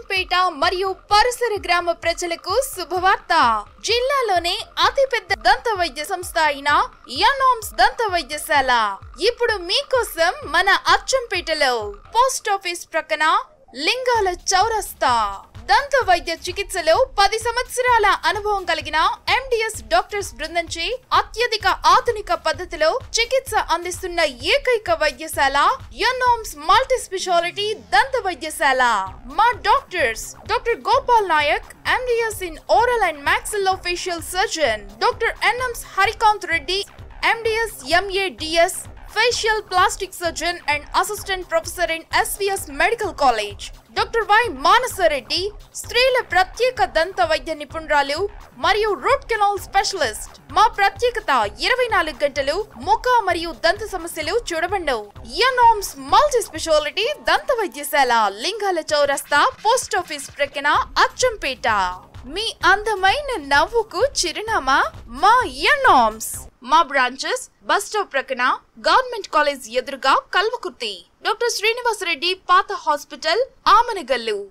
అచ్చంపేట మరియు పరిసర గ్రామ ప్రజలకు శుభవార్త జిల్లాలోనే అతిపెద్ద దంత వైద్య సంస్థ అయిన యనామ్స్ దంత వైద్యశాల ఇప్పుడు మీకోసం మన అచ్చంపేటలో పోస్ట్ ఆఫీస్ ప్రక్కన లింగాల చౌరస్తా దంత వైద్య చికిత్సలో పది సంవత్సరాల అనుభవం కలిగిన ఎండిఎస్ డాక్టర్స్ బృందంచే అత్యధిక ఆధునిక పద్ధతిలో చికిత్స అందిస్తున్న ఏకైక వైద్యశాల యనోమ్స్ మల్టీ స్పెషాలిటీ దంత వైద్యశాల మా doctors doctor Gopal Naik MDS in oral and మాక్సిల్లో facial surgeon doctor NMS Harikanth Reddy MDS ఎంఏడిఎస్ facial plastic surgeon and assistant professor in SVS medical college doctor why మానసరెడ్డి స్త్రీల ప్రత్యేక దంత వైద్య నిపుణురాలు మరియు రూట్ కెనాల్ స్పెషలిస్ట్ మా ప్రత్యేకత ఇరవై నాలుగు గంటలు ముఖ మరియు దంత సమస్యలు చూడబండవు యనోమ్స్ మల్టీ స్పెషాలిటీ దంత వైద్యశాల లింగాల చౌరస్తా పోస్ట్ ఆఫీస్ ప్రక్కన అచ్చంపేట మీ అందమైన నవ్వుకు చిరునామా మా యనోమ్స్ మా బ్రాంచెస్ బస్ స్టాప్ ప్రక్కన గవర్నమెంట్ కాలేజ్ ఎదురుగా కల్వకుర్తి డాక్టర్ శ్రీనివాసరెడ్డి పాత హాస్పిటల్ ఆమనగల్లు